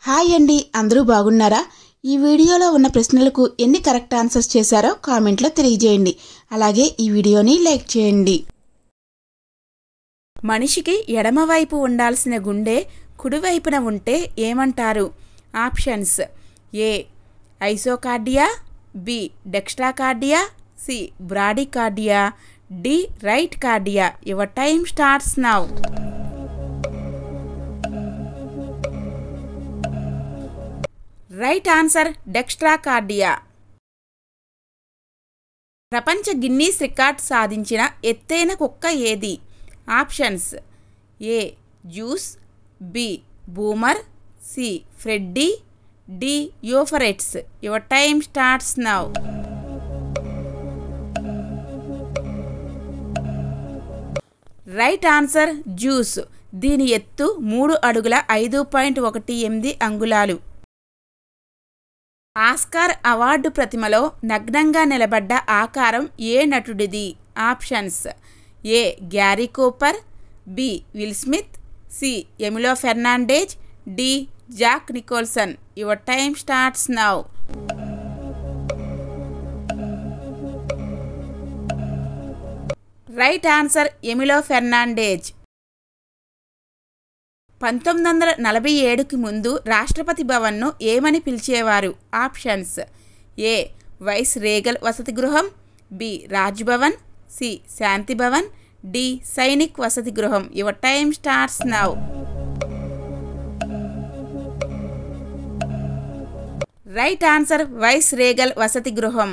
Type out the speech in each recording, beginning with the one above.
hi అండి అందరూ బాగున్నారా ఈ వీడియోలో ఉన్న ప్రశ్నలకు ఎన్ని కరెక్ట్ ఆన్సర్స్ చేశారో కామెంట్లో తెలియజేయండి అలాగే ఈ వీడియోని లైక్ చేయండి మనిషికి ఎడమవైపు ఉండాల్సిన గుండె కుడివైపున ఉంటే ఏమంటారు options A isocardia B dextrocardia C bradycardia D right cardia your time starts now right answer dextrocardia ప్రపంచ గిన్నీస్ రికార్డ్ సాధించిన ఎత్తైన కుక్క ఏది options A Zeus B Boomer C Freddie D యోఫరెట్స్ your time starts now right answer Zeus దీని ఎత్తు మూడు అడుగుల ఐదు పాయింట్ ఒకటి ఎనిమిది అంగుళాలు ఆస్కార్ అవార్డు ప్రతిమలో నగ్నంగా నిలబడ్డ ఆకారం ఏ నటుడిది options A Gary Cooper B Will Smith C Emilio Fernandez D Jack Nicholson your time starts now right answer Emilio Fernandez పంతొమ్మిది వందల నలభై ఏడుకి ముందు రాష్ట్రపతి భవన్ను ఏమని పిలిచేవారు ఆప్షన్స్ ఏ వైస్ రేగల్ వసతి గృహం B Raj Bhavan C Shanti Bhavan D సైనిక్ వసతి గృహం your time starts now right answer vice regal వసతి గృహం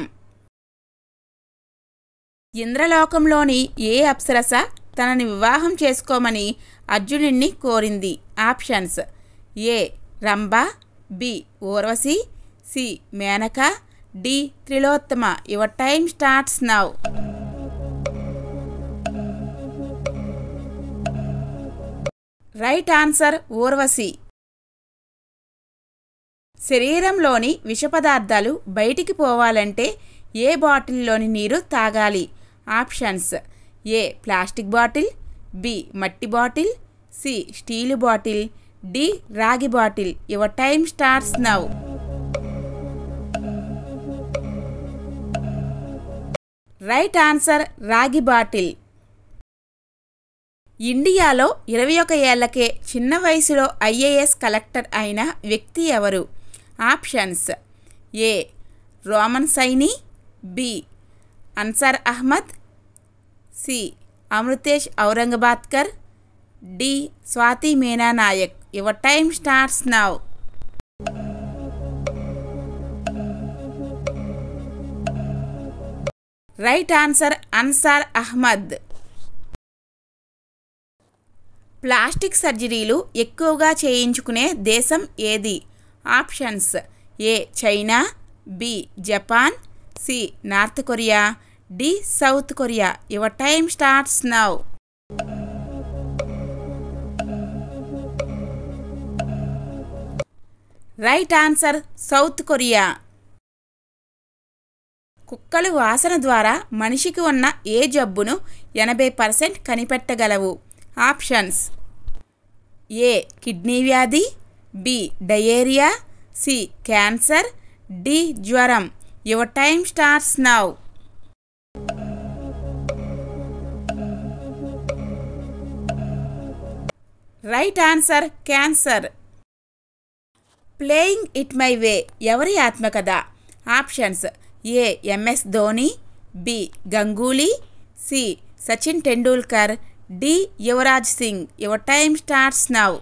ఇంద్రలోకంలోని ఏ అప్సరస తనని వివాహం చేసుకోమని అర్జునుడిని కోరింది options A Rambha B Urvashi C Menaka D Tilottama your time starts now right answer Urvashi శరీరంలోని విష పదార్థాలు బయటికి పోవాలంటే ఏ బాటిల్లోని నీరు తాగాలి options A plastic bottle B మట్టి bottle C steel bottle D రాగి bottle your time starts now right answer రాగి బాటిల్ ఇండియాలో ఇరవై ఒక ఏళ్లకే చిన్న వయసులో ఐఏఎస్ కలెక్టర్ అయిన వ్యక్తి ఎవరు options A Roman Saini B Ansar Ahmad C Amritesh Aurangabadkar D Swati Meena Nayak your time starts now right answer Ansar Ahmad plastic సర్జరీలు ఎక్కువగా చేయించుకునే దేశం ఏది options A China B Japan C North Korea D South Korea your time starts now right answer South Korea కుక్కలు వాసన ద్వారా మనిషికి ఉన్న ఏ జబ్బును ఎనభై పర్సెంట్ కనిపెట్టగలవు ఆప్షన్స్ ఏ కిడ్నీ వ్యాధి B diarrhoea C cancer D జ్వరం your time starts now right answer cancer playing it my way ఎవరి ఆత్మకథ options A M S Dhoni B Ganguly C Sachin Tendulkar D Yuvraj Singh your time starts now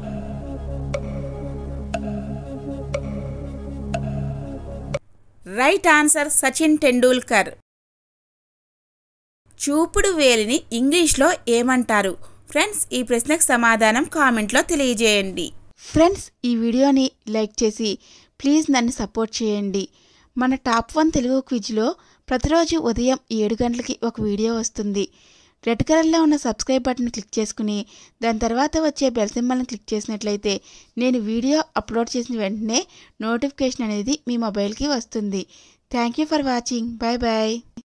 right answer Sachin Tendulkar చూపుడు వేలిని ఇంగ్లీష్లో ఏమంటారు friends ఈ ప్రశ్నకు సమాధానం కామెంట్లో తెలియజేయండి ఫ్రెండ్స్ ఈ వీడియోని లైక్ చేసి ప్లీజ్ నన్ను సపోర్ట్ చేయండి మన టాప్ వన్ తెలుగు క్విజ్లో ప్రతిరోజు ఉదయం ఏడు గంటలకి ఒక వీడియో వస్తుంది రెడ్ కలర్లో ఉన్న సబ్స్క్రైబ్ బటన్ క్లిక్ చేసుకుని దాని తర్వాత వచ్చే బెల్ సింబల్ని క్లిక్ చేసినట్లయితే నేను వీడియో అప్లోడ్ చేసిన వెంటనే నోటిఫికేషన్ అనేది మీ మొబైల్కి వస్తుంది thank you for watching bye bye